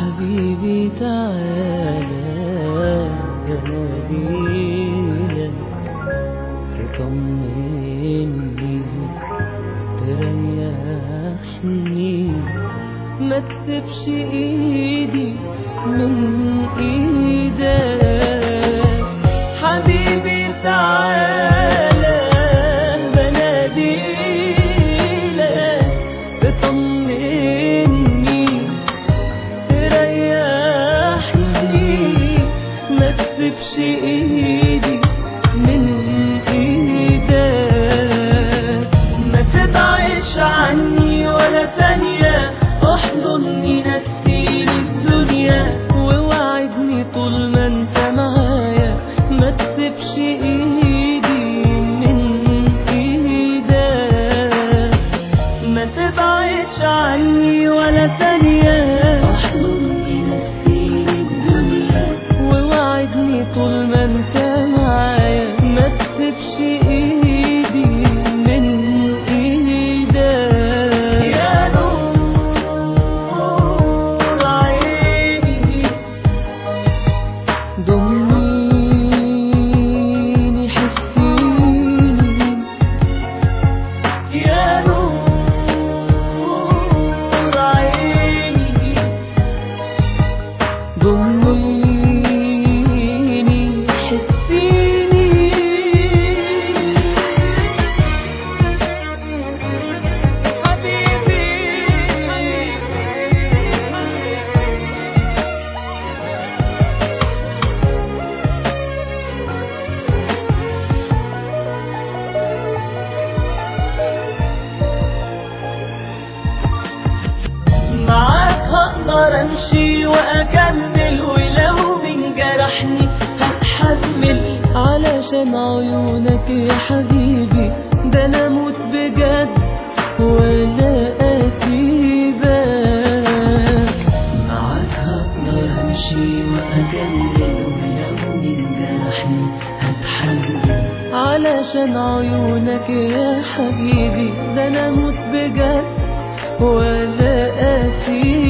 حبيبي تعالى جناديلك تطمني تريحني ما تسيبش ايدي من ايدك حبيبي تعالى بناديلك تطمني تريحني ما تسيبش ايدي من ايدك ما تبعدش عني ولا ثانية احضني نسيني الدنيا ووعدني طول ما انت معايا ما تسيبش ايدي من ايدك ما تبعدش عني ولا ثانية احضني نسيني الدنيا ووعدني طول ما انت معايا ما تسيبش ايدي من ايدك يا نور عيني ضميني حسيني يا نور عيني ضميني حسيني حبيبي معاك هقدر امشي واكمل ولو من جرحني هتحمل علشان عيونك يا حبيبي ده انا اموت بجد ولا اتيبك معاك هقدر امشي واكمل ولو من جرحني هتحمل علشان عيونك يا حبيبي ده انا اموت بجد ولا اتيبك